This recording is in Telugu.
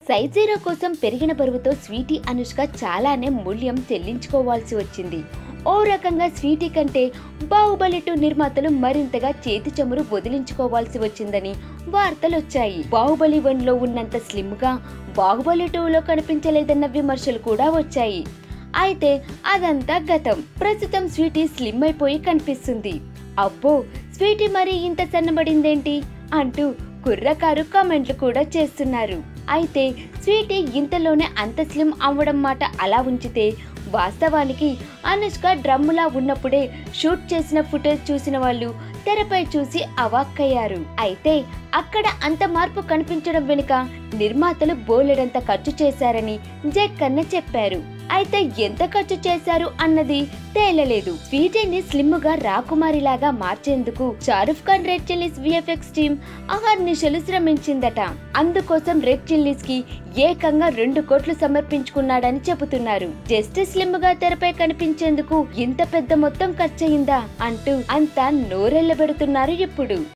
సైజ్ జీరో కోసం పెరిగిన బరువుతో స్వీటీ అనుష్క చాలానే మూల్యం చెల్లించుకోవాల్సి వచ్చింది ఓ రకంగా స్వీటీ కంటే బాహుబలి టూ నిర్మాతలు మరింతగా చేతి చమురు వదిలించుకోవాల్సి వచ్చిందని వార్తలొచ్చాయి బాహుబలి వన్ లో ఉన్నంత స్లిమ్ గా బాహుబలి టూలో కనిపించలేదన్న విమర్శలు కూడా వచ్చాయి అయితే అదంతా గతం ప్రస్తుతం స్వీటీ స్లిమ్ అయిపోయి కనిపిస్తుంది అబ్బో స్వీటీ మరి ఇంత సన్నబడిందేంటి అంటూ కుర్రకారు కామెంట్లు కూడా చేస్తున్నారు అయితే స్వీటీ ఇంతలోనే అంత స్లిమ్ అవ్వడం మాట అలా ఉంచితే వాస్తవానికి అనుష్క డ్రమ్ములా ఉన్నప్పుడే షూట్ చేసిన ఫుటేజ్ చూసిన వాళ్ళు తెరపై చూసి అవాక్కయ్యారు అయితే అక్కడ అంత మార్పు కనిపించడం వెనుక నిర్మాతలు బోలెడంత ఖర్చు చేశారని జక్కన్న చెప్పారు అయితే ఎంత ఖర్చు చేశారు అన్నది తేలలేదు స్వీటీని స్లిమ్ గా రాకుమారిలాగా మార్చేందుకు Shahrukh Khan red chillies VFX team అహర్నిశలు శ్రమించిందట అందుకోసం రెడ్ చిల్లీస్ కి ఏకంగా రెండు కోట్లు సమర్పించుకున్నాడని చెబుతున్నారు జస్ట్ స్లిమ్ గా తెరపై కనిపించేందుకు ఇంత పెద్ద మొత్తం ఖర్చయిందా అంటూ అంతా నోరెళ్లబెడుతున్నారు ఇప్పుడు